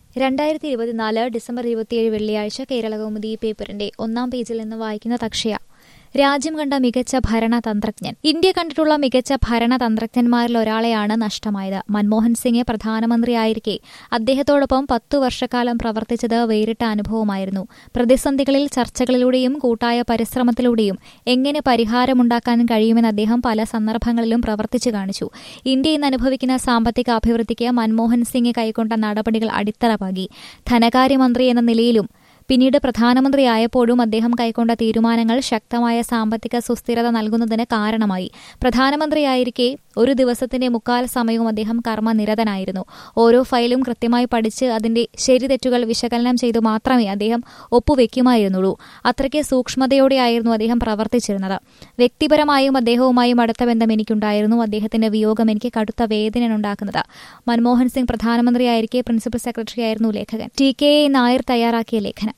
രണ്ടായിരത്തി ഇരുപത്തിനാല് ഡിസംബർ ഇരുപത്തിയേഴ് വെള്ളിയാഴ്ച കേരളകൗമുദി പേപ്പറിന്റെ ഒന്നാം പേജിൽ നിന്ന് വായിക്കുന്ന തക്ഷയ രാജ്യം കണ്ട മികച്ച ഭരണതന്ത്രജ്ഞൻ ഇന്ത്യ കണ്ടിട്ടുള്ള മികച്ച ഭരണതന്ത്രജ്ഞന്മാരിൽ ഒരാളെയാണ് നഷ്ടമായത് മൻമോഹൻ സിംഗ് പ്രധാനമന്ത്രിയായിരിക്കെ അദ്ദേഹത്തോടൊപ്പം പത്തു വർഷക്കാലം പ്രവർത്തിച്ചത് വേറിട്ട അനുഭവമായിരുന്നു പ്രതിസന്ധികളിൽ ചർച്ചകളിലൂടെയും കൂട്ടായ പരിശ്രമത്തിലൂടെയും എങ്ങനെ പരിഹാരമുണ്ടാക്കാൻ കഴിയുമെന്ന് അദ്ദേഹം പല സന്ദർഭങ്ങളിലും പ്രവർത്തിച്ചു കാണിച്ചു ഇന്ത്യ ഇന്ന് അനുഭവിക്കുന്ന സാമ്പത്തിക അഭിവൃദ്ധിക്ക് മൻമോഹൻ സിംഗ് കൈക്കൊണ്ട നടപടികൾ അടിത്തറ പാകി ധനകാര്യമന്ത്രി എന്ന നിലയിലും പിന്നീട് പ്രധാനമന്ത്രിയായപ്പോഴും അദ്ദേഹം കൈക്കൊണ്ട തീരുമാനങ്ങൾ ശക്തമായ സാമ്പത്തിക സുസ്ഥിരത നൽകുന്നതിന് കാരണമായി പ്രധാനമന്ത്രിയായിരിക്കെ ഒരു ദിവസത്തിന്റെ മുക്കാൽ സമയവും അദ്ദേഹം കർമ്മനിരതനായിരുന്നു ഓരോ ഫയലും കൃത്യമായി പഠിച്ച് അതിന്റെ ശരിതെറ്റുകൾ വിശകലനം ചെയ്തു മാത്രമേ അദ്ദേഹം ഒപ്പുവെക്കുമായിരുന്നുള്ളൂ അത്രയ്ക്ക് സൂക്ഷ്മതയോടെയായിരുന്നു അദ്ദേഹം പ്രവർത്തിച്ചിരുന്നത് വ്യക്തിപരമായും അദ്ദേഹവുമായും അടുത്ത ബന്ധം എനിക്കുണ്ടായിരുന്നു അദ്ദേഹത്തിന്റെ വിയോഗം എനിക്ക് കടുത്ത വേദന ഉണ്ടാക്കുന്നത് മൻമോഹൻ സിംഗ് പ്രധാനമന്ത്രിയായിരിക്കെ പ്രിൻസിപ്പൽ സെക്രട്ടറിയായിരുന്നു ലേഖകൻ ടി കെ എ നായർ തയ്യാറാക്കിയ ലേഖനം